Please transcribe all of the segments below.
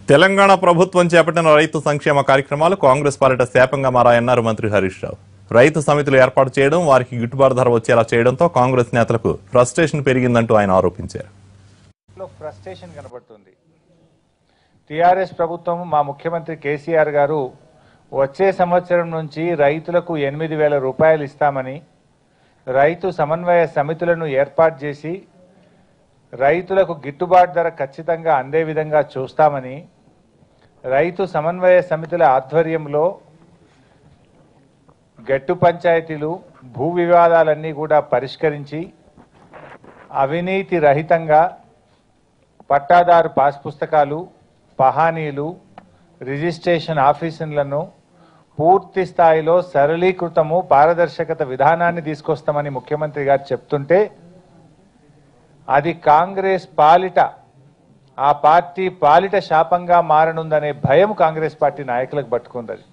తెలంగాణ ప్రభుత్వం చేపట్టిన రైతు సంక్షేమ కార్యక్రమాలు కాంగ్రెస్ పాలిట శాపంగా మారాయన్నారు మంత్రి హరీష్ రావు రైతు సమితులు ఏర్పాటు చేయడం వారికి గిట్టుబాటు ధర వచ్చేలా చేయడంతో కాంగ్రెస్ నేతలకు ఫ్రస్ట్రేషన్ పెరిగిందంటూ ఆయన ఆరోపించారు లో ఫ్రస్ట్రేషన్ కనబడుతుంది టిఆర్ఎస్ ప్రభుత్వం మా ముఖ్యమంత్రి కేసీఆర్ గారు వచ్చే సంవత్సరం నుంచి రైతులకు ఎనిమిది వేల రూపాయలు ఇస్తామని రైతు సమన్వయ సమితులను ఏర్పాటు చేసి రైతులకు గిట్టుబాటు ధర ఖచ్చితంగా అందే విధంగా చూస్తామని రైతు సమన్వయ సమితుల ఆధ్వర్యంలో గట్టు పంచాయతీలు భూ వివాదాలన్నీ కూడా పరిష్కరించి అవినీతి రహితంగా పట్టాదారు పాస్ పుస్తకాలు పహానీలు రిజిస్ట్రేషన్ ఆఫీసులను పూర్తి స్థాయిలో సరళీకృతము పారదర్శకత విధానాన్ని తీసుకొస్తామని ముఖ్యమంత్రి గారు చెప్తుంటే అది కాంగ్రెస్ పాలిట ఆ పార్టీ పాలిట శాపంగా మారనుందనే భయం కాంగ్రెస్ పార్టీ నాయకులకు పట్టుకుంది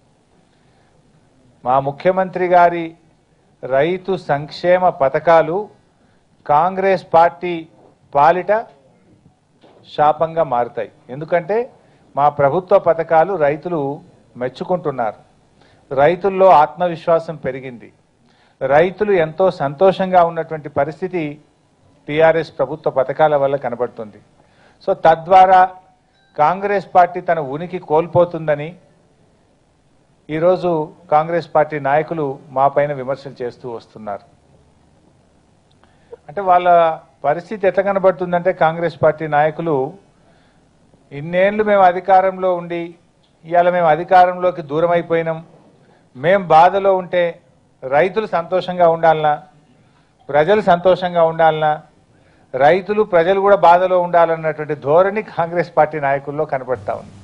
మా ముఖ్యమంత్రి గారి రైతు సంక్షేమ పథకాలు కాంగ్రెస్ పార్టీ పాలిట శాపంగా మారుతాయి ఎందుకంటే మా ప్రభుత్వ పథకాలు రైతులు మెచ్చుకుంటున్నారు రైతుల్లో ఆత్మవిశ్వాసం పెరిగింది రైతులు ఎంతో సంతోషంగా ఉన్నటువంటి పరిస్థితి టిఆర్ఎస్ ప్రభుత్వ పథకాల వల్ల కనబడుతుంది సో తద్వారా కాంగ్రెస్ పార్టీ తన ఉనికి కోల్పోతుందని ఈరోజు కాంగ్రెస్ పార్టీ నాయకులు మా పైన విమర్శలు చేస్తూ వస్తున్నారు అంటే వాళ్ళ పరిస్థితి ఎట్లా కనబడుతుందంటే కాంగ్రెస్ పార్టీ నాయకులు ఇన్నేళ్లు మేము అధికారంలో ఉండి ఇవాళ మేము అధికారంలోకి దూరం అయిపోయినాం మేం బాధలో ఉంటే రైతులు సంతోషంగా ఉండాలనా ప్రజలు సంతోషంగా ఉండాలనా రైతులు ప్రజలు కూడా బాధలో ఉండాలన్నటువంటి ధోరణి కాంగ్రెస్ పార్టీ నాయకుల్లో కనబడతా ఉంది